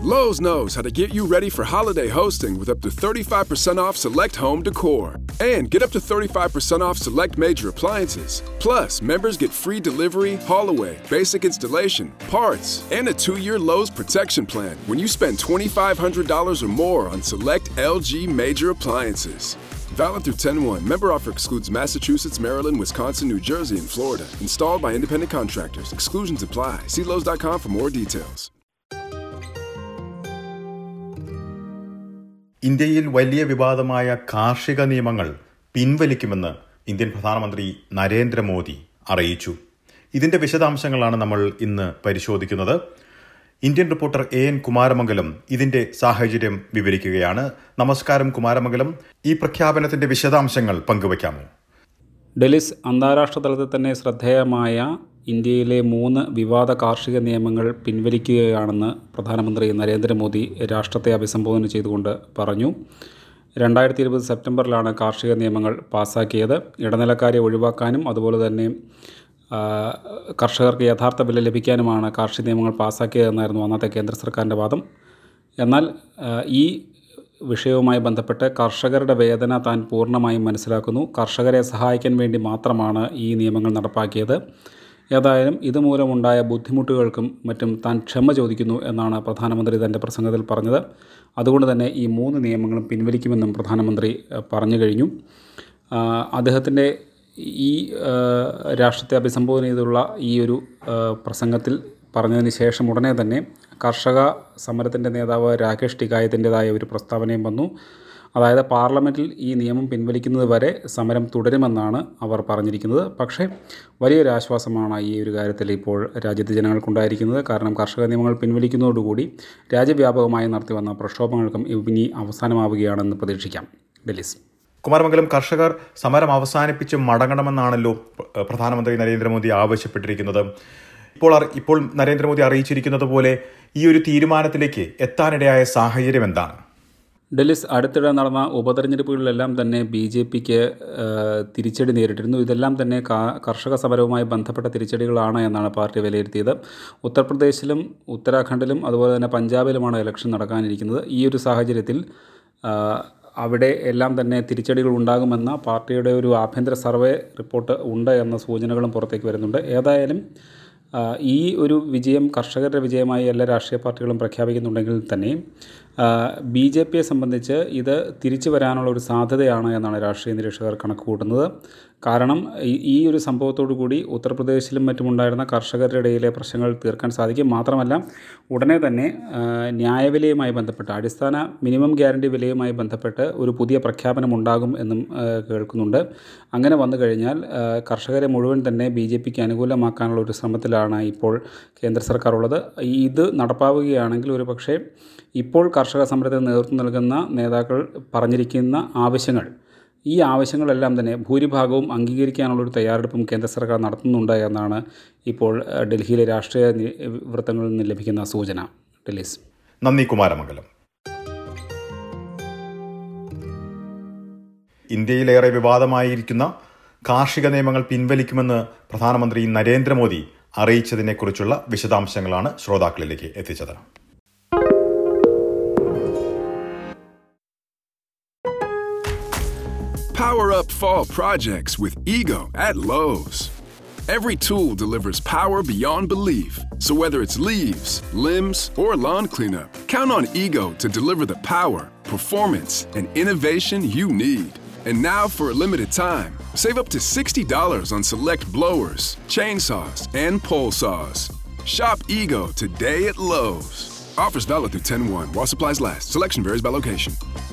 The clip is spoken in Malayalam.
Lowe's knows how to get you ready for holiday hosting with up to 35% off select home decor. And get up to 35% off select major appliances. Plus, members get free delivery, haul away, basic installation, parts, and a two year Lowe's protection plan when you spend $2,500 or more on select LG major appliances. Valid through 10 1. Member offer excludes Massachusetts, Maryland, Wisconsin, New Jersey, and Florida. Installed by independent contractors. Exclusions apply. See Lowe's.com for more details. ഇന്ത്യയിൽ വലിയ വിവാദമായ കാർഷിക നിയമങ്ങൾ പിൻവലിക്കുമെന്ന് ഇന്ത്യൻ പ്രധാനമന്ത്രി നരേന്ദ്രമോദി അറിയിച്ചു ഇതിന്റെ വിശദാംശങ്ങളാണ് നമ്മൾ ഇന്ന് പരിശോധിക്കുന്നത് Indian reporter A N Kumaramangalam ഇതിന്റെ സാഹചര്യം വിവരിക്കുകയാണ് നമസ്കാരം കുമാരമംഗലം ഈ പ്രഖ്യാപനത്തിന്റെ വിശദാംശങ്ങൾ പങ്കുവയ്ക്കാമോ ഡെലിസ് അന്താരാഷ്ട്ര തലത്തിൽ തന്നെ ശ്രദ്ധേയമായ ഇന്ത്യയിലെ മൂന്ന് വിവാദ കാർഷിക നിയമങ്ങൾ പിൻവലിക്കുകയാണെന്ന് പ്രധാനമന്ത്രി നരേന്ദ്രമോദി രാഷ്ട്രത്തെ അഭിസംബോധന ചെയ്തുകൊണ്ട് പറഞ്ഞു രണ്ടായിരത്തി ഇരുപത് സെപ്റ്റംബറിലാണ് കാർഷിക നിയമങ്ങൾ പാസ്സാക്കിയത് ഇടനിലക്കാരെ ഒഴിവാക്കാനും അതുപോലെ തന്നെ കർഷകർക്ക് യഥാർത്ഥ വില ലഭിക്കാനുമാണ് കാർഷിക നിയമങ്ങൾ പാസ്സാക്കിയതെന്നായിരുന്നു അന്നത്തെ കേന്ദ്ര സർക്കാരിൻ്റെ വാദം എന്നാൽ ഈ വിഷയവുമായി ബന്ധപ്പെട്ട് കർഷകരുടെ വേദന താൻ പൂർണ്ണമായും മനസ്സിലാക്കുന്നു കർഷകരെ സഹായിക്കാൻ വേണ്ടി മാത്രമാണ് ഈ നിയമങ്ങൾ നടപ്പാക്കിയത് ഏതായാലും ഇതുമൂലമുണ്ടായ ബുദ്ധിമുട്ടുകൾക്കും മറ്റും താൻ ക്ഷമ ചോദിക്കുന്നു എന്നാണ് പ്രധാനമന്ത്രി തൻ്റെ പ്രസംഗത്തിൽ പറഞ്ഞത് അതുകൊണ്ട് തന്നെ ഈ മൂന്ന് നിയമങ്ങളും പിൻവലിക്കുമെന്നും പ്രധാനമന്ത്രി പറഞ്ഞു കഴിഞ്ഞു അദ്ദേഹത്തിൻ്റെ ഈ രാഷ്ട്രത്തെ അഭിസംബോധന ചെയ്തുള്ള ഈ ഒരു പ്രസംഗത്തിൽ പറഞ്ഞതിന് ശേഷം ഉടനെ തന്നെ കർഷക സമരത്തിൻ്റെ നേതാവ് രാകേഷ് ടിക്കായത്തിൻ്റെതായ ഒരു പ്രസ്താവനയും വന്നു അതായത് പാർലമെൻറ്റിൽ ഈ നിയമം പിൻവലിക്കുന്നത് വരെ സമരം തുടരുമെന്നാണ് അവർ പറഞ്ഞിരിക്കുന്നത് പക്ഷേ വലിയൊരു ആശ്വാസമാണ് ഈ ഒരു കാര്യത്തിൽ ഇപ്പോൾ രാജ്യത്തെ ജനങ്ങൾക്കുണ്ടായിരിക്കുന്നത് കാരണം കർഷക നിയമങ്ങൾ പിൻവലിക്കുന്നതോടുകൂടി രാജ്യവ്യാപകമായി നടത്തി വന്ന പ്രക്ഷോഭങ്ങൾക്കും ഇനി അവസാനമാവുകയാണെന്ന് പ്രതീക്ഷിക്കാം ഡെലിസ് കുമാരമംഗലം കർഷകർ സമരം അവസാനിപ്പിച്ച് മടങ്ങണമെന്നാണല്ലോ പ്രധാനമന്ത്രി നരേന്ദ്രമോദി ആവശ്യപ്പെട്ടിരിക്കുന്നത് ഇപ്പോൾ ഇപ്പോൾ നരേന്ദ്രമോദി അറിയിച്ചിരിക്കുന്നത് പോലെ ഈ ഒരു തീരുമാനത്തിലേക്ക് എത്താനിടയായ സാഹചര്യം എന്താണ് ഡൽഹിസ് അടുത്തിടെ നടന്ന ഉപതെരഞ്ഞെടുപ്പുകളിലെല്ലാം തന്നെ ബി ജെ പിക്ക് തിരിച്ചടി നേരിട്ടിരുന്നു ഇതെല്ലാം തന്നെ കർഷക സമരവുമായി ബന്ധപ്പെട്ട തിരിച്ചടികളാണ് എന്നാണ് പാർട്ടി വിലയിരുത്തിയത് ഉത്തർപ്രദേശിലും ഉത്തരാഖണ്ഡിലും അതുപോലെ തന്നെ പഞ്ചാബിലുമാണ് ഇലക്ഷൻ നടക്കാനിരിക്കുന്നത് ഈ ഒരു സാഹചര്യത്തിൽ അവിടെ എല്ലാം തന്നെ തിരിച്ചടികൾ ഉണ്ടാകുമെന്ന പാർട്ടിയുടെ ഒരു ആഭ്യന്തര സർവേ റിപ്പോർട്ട് ഉണ്ട് എന്ന സൂചനകളും പുറത്തേക്ക് വരുന്നുണ്ട് ഏതായാലും ഈ ഒരു വിജയം കർഷകരുടെ വിജയമായി എല്ലാ രാഷ്ട്രീയ പാർട്ടികളും പ്രഖ്യാപിക്കുന്നുണ്ടെങ്കിൽ തന്നെ ബി ജെ പിയെ സംബന്ധിച്ച് ഇത് തിരിച്ചു വരാനുള്ള ഒരു സാധ്യതയാണ് എന്നാണ് രാഷ്ട്രീയ നിരീക്ഷകർ കണക്ക് കൂട്ടുന്നത് കാരണം ഈ ഒരു സംഭവത്തോടു കൂടി ഉത്തർപ്രദേശിലും മറ്റുമുണ്ടായിരുന്ന കർഷകരുടെ ഇടയിലെ പ്രശ്നങ്ങൾ തീർക്കാൻ സാധിക്കും മാത്രമല്ല ഉടനെ തന്നെ ന്യായവിലയുമായി ബന്ധപ്പെട്ട് അടിസ്ഥാന മിനിമം ഗ്യാരണ്ടി വിലയുമായി ബന്ധപ്പെട്ട് ഒരു പുതിയ പ്രഖ്യാപനം ഉണ്ടാകും എന്നും കേൾക്കുന്നുണ്ട് അങ്ങനെ വന്നു കഴിഞ്ഞാൽ കർഷകരെ മുഴുവൻ തന്നെ ബി ജെ പിക്ക് അനുകൂലമാക്കാനുള്ള ഒരു ശ്രമത്തിലാണ് ഇപ്പോൾ കേന്ദ്ര സർക്കാർ ഉള്ളത് ഇത് നടപ്പാവുകയാണെങ്കിൽ ഒരു പക്ഷേ ഇപ്പോൾ കർഷക സമരത്തിന് നേതൃത്വം നൽകുന്ന നേതാക്കൾ പറഞ്ഞിരിക്കുന്ന ആവശ്യങ്ങൾ ഈ ആവശ്യങ്ങളെല്ലാം തന്നെ ഭൂരിഭാഗവും അംഗീകരിക്കാനുള്ളൊരു തയ്യാറെടുപ്പും കേന്ദ്ര സർക്കാർ നടത്തുന്നുണ്ട് എന്നാണ് ഇപ്പോൾ ഡൽഹിയിലെ രാഷ്ട്രീയ വൃത്തങ്ങളിൽ നിന്ന് ലഭിക്കുന്ന സൂചന ഡൽഹീസ് നന്ദി കുമാരമംഗലം ഇന്ത്യയിലേറെ വിവാദമായിരിക്കുന്ന കാർഷിക നിയമങ്ങൾ പിൻവലിക്കുമെന്ന് പ്രധാനമന്ത്രി നരേന്ദ്രമോദി അറിയിച്ചതിനെക്കുറിച്ചുള്ള വിശദാംശങ്ങളാണ് ശ്രോതാക്കളിലേക്ക് എത്തിച്ചത് Power up fall projects with Ego at Lowe's. Every tool delivers power beyond belief. So whether it's leaves, limbs, or lawn cleanup, count on Ego to deliver the power, performance, and innovation you need. And now for a limited time, save up to $60 on select blowers, chainsaws, and pole saws. Shop Ego today at Lowe's. Offers valid through 10 1 while supplies last. Selection varies by location.